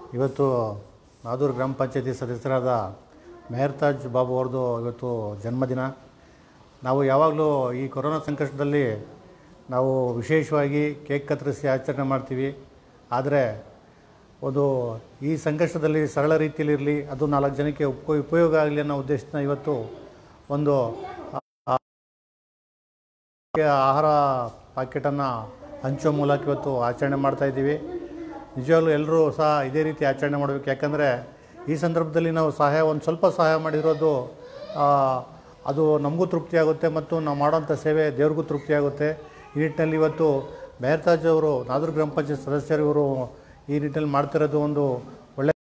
ಇವತ್ತು ನಾದೂರು ಗ್ರಾಮ ಪಂಚಾಯತಿ ಸದಸ್ಯರಾದ ಮೆಹರ್ತಾಜ್ ಬಾಬು ಅವ್ರದ್ದು ಇವತ್ತು ಜನ್ಮದಿನ ನಾವು ಯಾವಾಗಲೂ ಈ ಕೊರೋನಾ ಸಂಕಷ್ಟದಲ್ಲಿ ನಾವು ವಿಶೇಷವಾಗಿ ಕೇಕ್ ಕತ್ತರಿಸಿ ಆಚರಣೆ ಮಾಡ್ತೀವಿ ಆದರೆ ಒಂದು ಈ ಸಂಕಷ್ಟದಲ್ಲಿ ಸರಳ ರೀತಿಯಲ್ಲಿರಲಿ ಅದು ನಾಲ್ಕು ಜನಕ್ಕೆ ಉಪ ಉಪಯೋಗ ಆಗಲಿ ಅನ್ನೋ ಉದ್ದೇಶದಿಂದ ಇವತ್ತು ಒಂದು ಆ- ಆಹಾರ ಪಾಕೆಟನ್ನು ಹಂಚುವ ಮೂಲಕ ಇವತ್ತು ಆಚರಣೆ ಮಾಡ್ತಾ ಇದ್ದೀವಿ ನಿಜವಾಗ್ಲೂ ಎಲ್ಲರೂ ಸಹ ಇದೇ ರೀತಿ ಆಚರಣೆ ಮಾಡಬೇಕು ಯಾಕಂದರೆ ಈ ಸಂದರ್ಭದಲ್ಲಿ ನಾವು ಸಹಾಯ ಒಂದು ಸ್ವಲ್ಪ ಸಹಾಯ ಮಾಡಿರೋದು ಆ, ಅದು ನಮಗೂ ತೃಪ್ತಿಯಾಗುತ್ತೆ ಮತ್ತು ನಾವು ಮಾಡೋಂಥ ಸೇವೆ ದೇವ್ರಿಗೂ ತೃಪ್ತಿಯಾಗುತ್ತೆ ಈ ನಿಟ್ಟಿನಲ್ಲಿ ಇವತ್ತು ಮೆಹರ್ತಾಜ್ ಅವರು ನಾದೂರು ಗ್ರಾಮ ಪಂಚಾಯತ್ ಸದಸ್ಯರು ಇವರು ಈ ನಿಟ್ಟಿನಲ್ಲಿ ಮಾಡ್ತಿರೋದು ಒಂದು